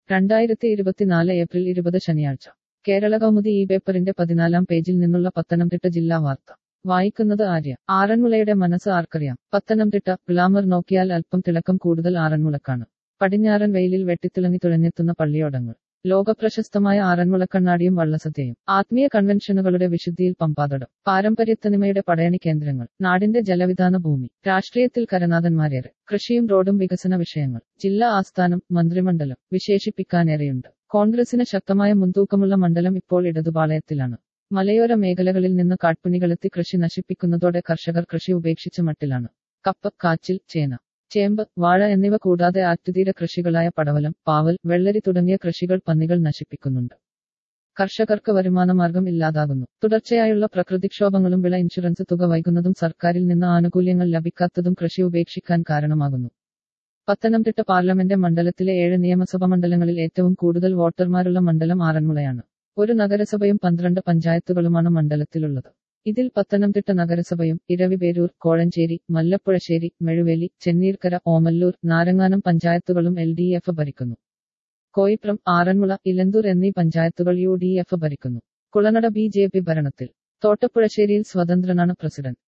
രണ്ടായിരത്തി ഇരുപത്തിനാല് ഏപ്രിൽ ഇരുപത് ശനിയാഴ്ച കേരള കൗമുദി ഈ പേപ്പറിന്റെ പതിനാലാം പേജിൽ നിന്നുള്ള പത്തനംതിട്ട ജില്ലാ വാർത്ത വായിക്കുന്നത് ആര്യ ആറന്മുളയുടെ മനസ്സ് ആർക്കറിയാം പത്തനംതിട്ട ഗ്ലാമർ നോക്കിയാൽ അല്പം തിളക്കം കൂടുതൽ ആറന്മുളക്കാണ് പടിഞ്ഞാറൻ വെയിലിൽ വെട്ടിത്തിളങ്ങി തുഴഞ്ഞെത്തുന്ന പള്ളിയോടങ്ങൾ ലോകപ്രശസ്തമായ ആറന്മുളക്കണ്ണാടിയും വള്ളസദ്യയും ആത്മീയ കൺവെൻഷനുകളുടെ വിശുദ്ധിയിൽ പമ്പാതടം പാരമ്പര്യത്തനിമയുടെ പടയണി കേന്ദ്രങ്ങൾ നാടിന്റെ ജലവിധാന ഭൂമി രാഷ്ട്രീയത്തിൽ കരനാഥന്മാരേറെ കൃഷിയും റോഡും വികസന വിഷയങ്ങൾ ജില്ലാ ആസ്ഥാനം മന്ത്രിമണ്ഡലം വിശേഷിപ്പിക്കാനേറെയുണ്ട് കോൺഗ്രസിന് ശക്തമായ മുൻതൂക്കമുള്ള മണ്ഡലം ഇപ്പോൾ ഇടതുപാളയത്തിലാണ് മലയോര മേഖലകളിൽ നിന്ന് കാട്ടുപണികളെത്തി കൃഷി നശിപ്പിക്കുന്നതോടെ കർഷകർ കൃഷി ഉപേക്ഷിച്ച മട്ടിലാണ് കപ്പ കാച്ചിൽ ചേന ചേമ്പ് വാഴ എന്നിവ കൂടാതെ ആറ്റുതീര കൃഷികളായ പടവലം പാവൽ വെള്ളരി തുടങ്ങിയ കൃഷികൾ പന്നികൾ നശിപ്പിക്കുന്നുണ്ട് കർഷകർക്ക് വരുമാനമാർഗം ഇല്ലാതാകുന്നു തുടർച്ചയായുള്ള പ്രകൃതിക്ഷോഭങ്ങളും വിള ഇൻഷുറൻസ് തുക വൈകുന്നതും സർക്കാരിൽ നിന്ന് ആനുകൂല്യങ്ങൾ ലഭിക്കാത്തതും കൃഷി ഉപേക്ഷിക്കാൻ കാരണമാകുന്നു പത്തനംതിട്ട പാർലമെന്റ് മണ്ഡലത്തിലെ ഏഴ് നിയമസഭാ മണ്ഡലങ്ങളിൽ ഏറ്റവും കൂടുതൽ വോട്ടർമാരുള്ള മണ്ഡലം ആറന്മുളയാണ് ഒരു നഗരസഭയും പന്ത്രണ്ട് പഞ്ചായത്തുകളുമാണ് മണ്ഡലത്തിലുള്ളത് ഇതിൽ പത്തനംതിട്ട നഗരസഭയും ഇരവിപേരൂർ കോഴഞ്ചേരി മല്ലപ്പുഴശ്ശേരി മെഴുവേലി ചെന്നീർക്കര ഓമല്ലൂർ നാരങ്ങാനം പഞ്ചായത്തുകളും എൽ ഡി എഫ് ഭരിക്കുന്നു കോയിപ്രം ആറന്മുള ഇലന്തൂർ എന്നീ പഞ്ചായത്തുകൾ യു ഡി എഫ് ഭരിക്കുന്നു കുളനട ബി ജെ പി ഭരണത്തിൽ തോട്ടപ്പുഴശ്ശേരിയിൽ സ്വതന്ത്രനാണ് പ്രസിഡന്റ്